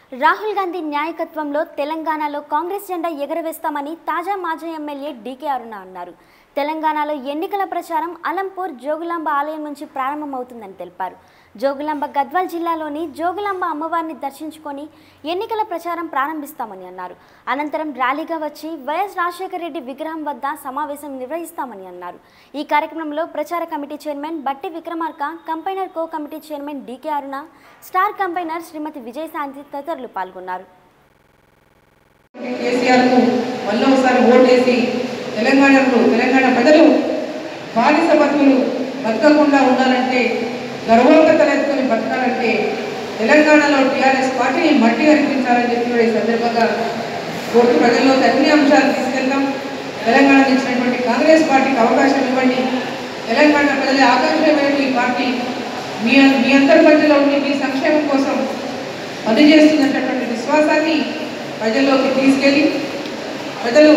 రాహుల్ గాంధీ నాయకత్వంలో తెలంగాణలో కాంగ్రెస్ జెండా ఎగరవేస్తామని తాజా మాజీ ఎమ్మెల్యే డీకే అరుణ అన్నారు తెలంగాణలో ఎన్నికల ప్రచారం అలంపూర్ జోగులాంబ ఆలయం నుంచి ప్రారంభమవుతుందని తెలిపారు జోగులాంబ గద్వాల్ జిల్లాలోని జోగులాంబ అమ్మవారిని దర్శించుకొని ఎన్నికల ప్రచారం ప్రారంభిస్తామని అన్నారు అనంతరం ర్యాలీగా వచ్చి వైఎస్ రాజశేఖర రెడ్డి విగ్రహం వద్ద సమావేశం నిర్వహిస్తామని అన్నారు ఈ కార్యక్రమంలో ప్రచార committee chairman Bhatti Vikramarka campaigner co committee chairman DK Aruna star campaigner Shrimati Vijayashanti తదితరులు పాల్గొన్నారు కేసీఆర్కు మళ్ళీ ఒకసారి ఓటేసి తెలంగాణలో తెలంగాణ ప్రజలు బానిస బతుకులు బతకకుండా ఉండాలంటే గర్వంగా తలెత్తుకొని బతకాలంటే తెలంగాణలో టీఆర్ఎస్ పార్టీని మట్టి అనిపించాలని చెప్పి కూడా ఈ సందర్భంగా కోర్టు ప్రజల్లోకి అన్ని అంశాలు తీసుకెళ్తాం తెలంగాణ ఇచ్చినటువంటి కాంగ్రెస్ పార్టీకి అవకాశం ఇవ్వండి తెలంగాణ ప్రజల ఆకాంక్షమైన ఈ పార్టీ మీ మీ అందరి మధ్యలో ఉండి మీ సంక్షేమం కోసం పనిచేస్తున్నటువంటి విశ్వాసాన్ని ప్రజల్లోకి తీసుకెళ్ళి ప్రజలు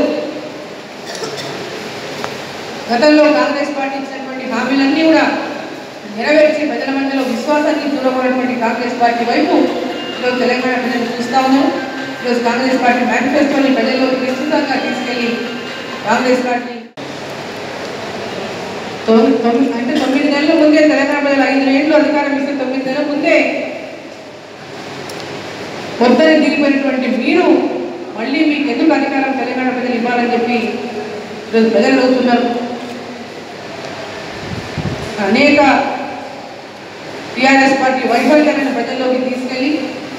గతంలో కాంగ్రెస్ పార్టీ ఇచ్చినటువంటి హామీలన్నీ కూడా నెరవేర్చి ప్రజల మధ్యలో విశ్వాసాన్ని చూడబోయినటువంటి కాంగ్రెస్ పార్టీ వైపు ఈరోజు తెలంగాణ ప్రజలు చూస్తా ఉన్నాం ఈరోజు కాంగ్రెస్ పార్టీ మేనిఫెస్టోని ప్రజల్లోకి విస్తృతంగా తీసుకెళ్ళి కాంగ్రెస్ పార్టీ తొమ్మిది తొమ్మిది- అంటే తొమ్మిది నెలల ముందే తెలంగాణ ప్రజలు ఐదు ఏళ్ళు అధికారం ఇస్తే తొమ్మిది నెలల ముందే పొద్దున దిగిపోయినటువంటి మీరు మళ్ళీ మీకు ఎందుకు అధికారం తెలంగాణ ప్రజలు ఇవ్వాలని చెప్పి ఈరోజు ప్రజలు అడుగుతున్నారు అనేక టీఆర్ఎస్ పార్టీ వైఫల్యాలను ప్రజల్లోకి తీసుకెళ్ళి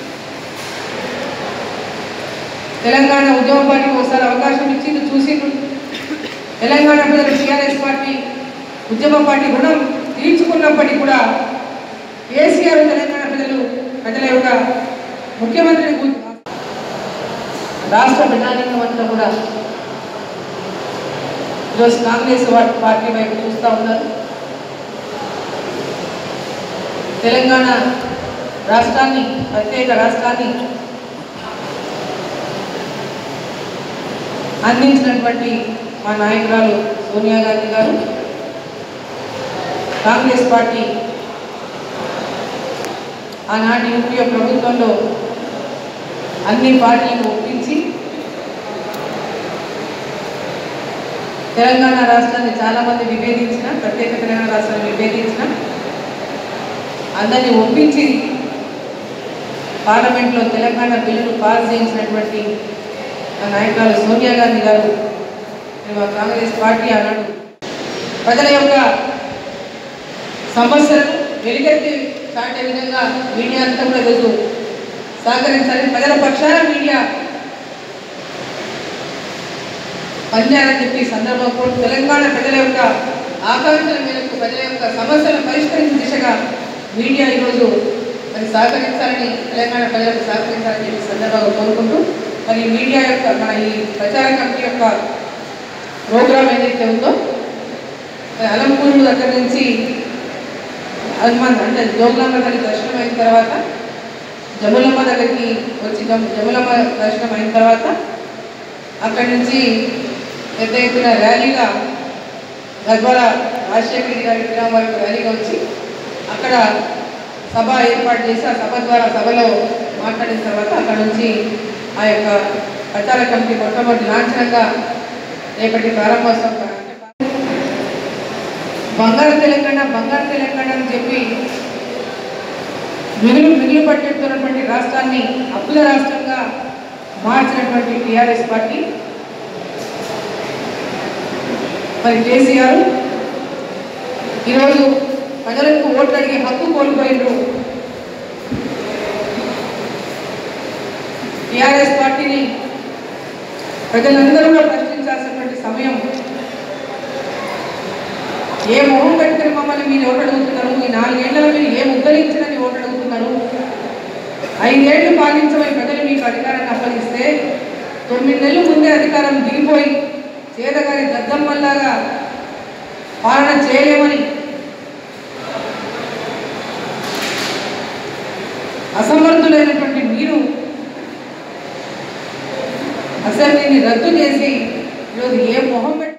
తెలంగాణ ఉద్యమ పార్టీకి ఒకసారి అవకాశం ఇచ్చింది చూసిండు తెలంగాణ ప్రజలు టీఆర్ఎస్ పార్టీ ఉద్యమ పార్టీ రుణం తీర్చుకున్నప్పటికీ కూడా కేసీఆర్ తెలంగాణ ప్రజలు ప్రజల యొక్క ముఖ్యమంత్రిని గు- రాష్ట్ర ప్రణాళిక అంతా కూడా ఈరోజు కాంగ్రెస్ వా- పార్టీ వైపు చూస్తూ ఉన్నారు తెలంగాణ రాష్ట్రాన్ని ప్రత్యేక రాష్ట్రాన్ని అందించినటువంటి మా నాయకురాలు సోనియా గాంధీ గారు కాంగ్రెస్ పార్టీ ఆనాటి యూపీఏ ప్రభుత్వంలో అన్ని పార్టీలను ఒప్పించి తెలంగాణ రాష్ట్రాన్ని చాలామంది విభేదించిన ప్రత్యేక తెలంగాణ రాష్ట్రాన్ని విభేదించిన అందరినీ ఒప్పించి పార్లమెంట్లో తెలంగాణ బిల్లును పాస్ చేయించినటువంటి మా నాయకురాలు సోనియా గాంధీ గారు మరి మా కాంగ్రెస్ పార్టీ ఆనాడు ప్రజల యొక్క సమస్యలను వెలుగెత్తి చాటే విధంగా మీడియా అంతా కూడా ఈరోజు సహకరించాలి ప్రజల పక్షాన మీడియా పనిచేయాలని చెప్పి ఈ సందర్భంలో తెలంగాణ ప్రజల యొక్క ఆకాంక్షల మేరకు ప్రజల యొక్క సమస్యలను పరిష్కరించే దిశగా మీడియా ఈరోజు మరి సహకరించాలని తెలంగాణ ప్రజలకు సహకరించాలని చెప్పి ఈ సందర్భంగా కోరుకుంటూ మరి ఈ మీడియా యొక్క మన ఈ ప్రచార కమిటీ యొక్క ప్రోగ్రాం ఏదైతే ఉందో మరి అలంపూరు దగ్గర నుంచి హనుమాన్ అంటే జోగులాంబ తల్లి దర్శనం అయిన తర్వాత జములమ్మ దగ్గరికి వచ్చి జమ్- జములమ్మ దర్శనం అయిన తర్వాత అక్కడి నుంచి పెద్ద ఎత్తున ర్యాలీగా గద్వాల రాజశేఖర రెడ్డి గారి విగ్రహం వరకు ర్యాలీగా వచ్చి అక్కడ సభ ఏర్పాటు చేసి ఆ సభ ద్వారా సభలో మాట్లాడిన తర్వాత అక్కడ నుంచి ఆ యొక్క ప్రచార కమిటీ మొట్టమొదటి లాంఛనంగా రేపటి ప్రారంభోత్సవం ప్రా- బంగారు తెలంగాణ బంగారు తెలంగాణ అని చెప్పి మిగులు మిగులు పట్టెడుతున్నటువంటి రాష్ట్రాన్ని అప్పుల రాష్ట్రంగా మార్చినటువంటి టీఆర్ఎస్ పార్టీ మరి కేసీఆర్ ఈరోజు ప్రజలకు ఓట్లు అడిగే హక్కు కోల్పోయినరు టీఆర్ఎస్ పార్టీని ప్రజలందరూ కూడా ప్రశ్నించాల్సినటువంటి సమయం ఏ మొహం పెట్టుకుని మమ్మల్ని మీరు ఓటు అడుగుతున్నారు ఈ నాలుగేళ్లలో మీరు ఏ ముద్దలించడని ఓటు అడుగుతున్నారు ఐదేళ్లు పాలించమని ప్రజలు మీకు అధికారాన్ని అప్పగిస్తే తొమ్మిది నెలల ముందే అధికారం దిగిపోయి చేతగారి దద్దమ్మల్లాగా పాలన చేయలేమని అసమర్థులైనటువంటి మీరు అసెంబ్లీని రద్దు చేసి